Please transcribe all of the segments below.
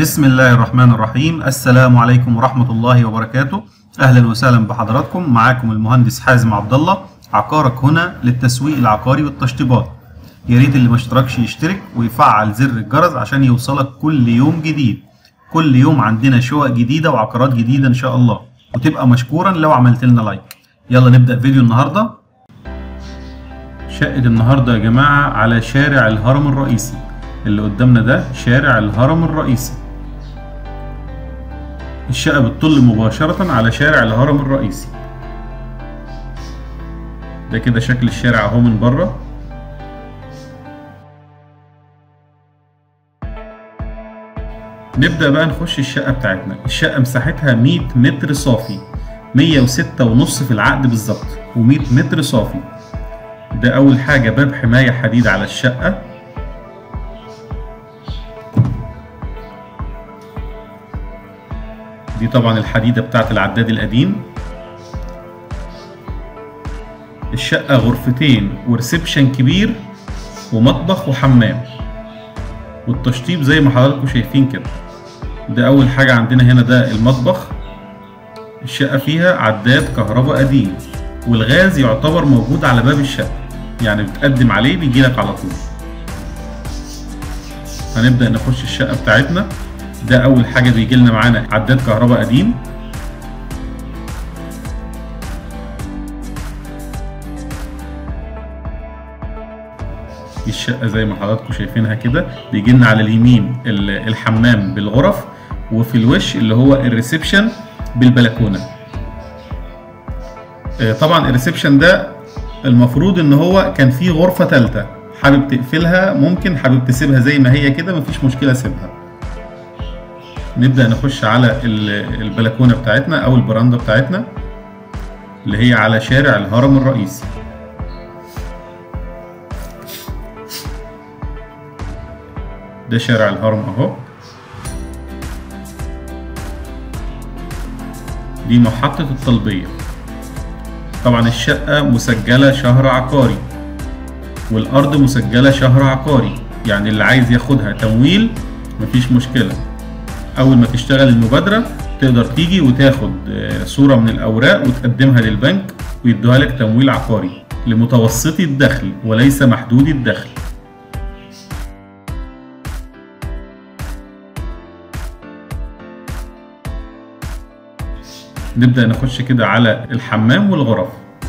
بسم الله الرحمن الرحيم السلام عليكم ورحمة الله وبركاته أهلا وسهلا بحضراتكم معاكم المهندس حازم عبد الله عقارك هنا للتسويق العقاري والتشطيبات يا ريت اللي ما اشتركش يشترك ويفعل زر الجرس عشان يوصلك كل يوم جديد كل يوم عندنا شقق جديدة وعقارات جديدة إن شاء الله وتبقى مشكورا لو عملت لنا لايك يلا نبدأ فيديو النهاردة شقة النهاردة يا جماعة على شارع الهرم الرئيسي اللي قدامنا ده شارع الهرم الرئيسي الشقة بتطل مباشرة على شارع الهرم الرئيسي ده كده شكل الشارع اهو من بره نبدأ بقى نخش الشقة بتاعتنا الشقة مساحتها 100 متر صافي 106 ونص في العقد بالظبط و100 متر صافي ده أول حاجة باب حماية حديد على الشقة دي طبعا الحديدة بتاعت العداد القديم الشقة غرفتين وريسبشن كبير ومطبخ وحمام والتشطيب زي ما حضراتكم شايفين كده ده أول حاجة عندنا هنا ده المطبخ الشقة فيها عداد كهرباء قديم والغاز يعتبر موجود على باب الشقة يعني بتقدم عليه بيجيلك على طول هنبدأ نخش الشقة بتاعتنا ده أول حاجة بيجي لنا معانا عداد كهرباء قديم الشقة زي ما حضراتكم شايفينها كده بيجي لنا على اليمين الحمام بالغرف وفي الوش اللي هو الريسبشن بالبلكونة طبعا الريسبشن ده المفروض ان هو كان فيه غرفة تالتة حابب تقفلها ممكن حابب تسيبها زي ما هي كده مفيش مشكلة سيبها نبدأ نخش على البلكونة بتاعتنا أو البراندة بتاعتنا اللي هي على شارع الهرم الرئيسي ده شارع الهرم أهو دي محطة الطلبية طبعا الشقة مسجلة شهر عقاري والأرض مسجلة شهر عقاري يعني اللي عايز ياخدها تمويل مفيش مشكلة اول ما تشتغل المبادره تقدر تيجي وتاخد صوره من الاوراق وتقدمها للبنك ويدوها لك تمويل عقاري لمتوسطي الدخل وليس محدود الدخل نبدأ نخش كده على الحمام والغرف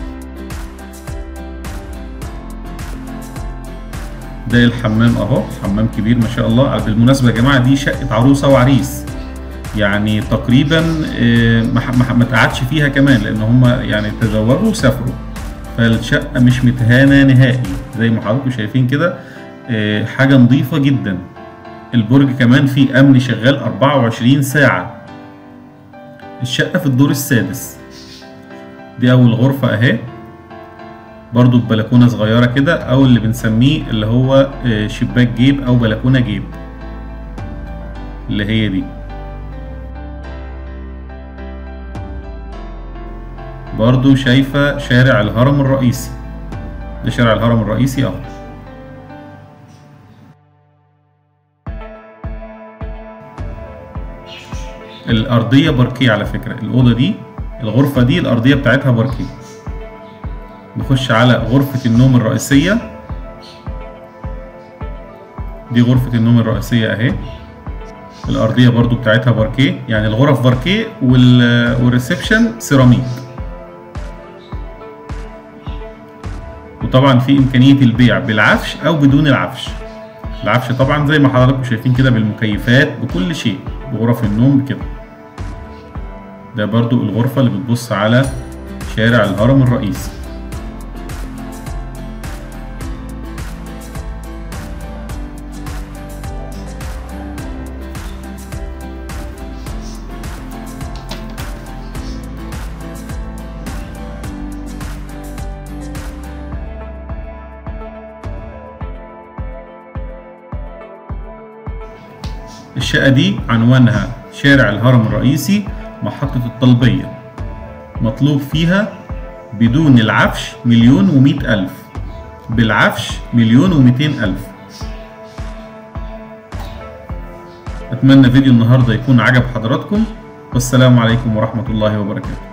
ده الحمام اهو حمام كبير ما شاء الله بالمناسبه يا جماعه دي شقه عروسه وعريس يعني تقريبا ما تقعدش فيها كمان لان هم يعني تزوجوا وسافروا فالشقه مش متهانه نهائي زي ما حضراتكم شايفين كده حاجه نظيفه جدا البرج كمان فيه امن شغال 24 ساعه الشقه في الدور السادس دي اول غرفه اهي برضو ببلكونه صغيره كده او اللي بنسميه اللي هو شباك جيب او بلكونه جيب اللي هي دي برضو شايفه شارع الهرم الرئيسي ده شارع الهرم الرئيسي اهو الارضيه باركيه على فكره الاوضه دي الغرفه دي الارضيه بتاعتها باركيه نخش على غرفة النوم الرئيسية دي غرفة النوم الرئيسية اهي الأرضية برضو بتاعتها باركيه يعني الغرف باركيه والريسبشن سيراميك وطبعا في إمكانية البيع بالعفش أو بدون العفش العفش طبعا زي ما حضراتكم شايفين كده بالمكيفات بكل شيء بغرف النوم بكده ده برضو الغرفة اللي بتبص على شارع الهرم الرئيسي الشقة دي عنوانها شارع الهرم الرئيسي محطة الطلبية مطلوب فيها بدون العفش مليون ومئة ألف بالعفش مليون ومئتين ألف اتمنى فيديو النهارده يكون عجب حضراتكم والسلام عليكم ورحمه الله وبركاته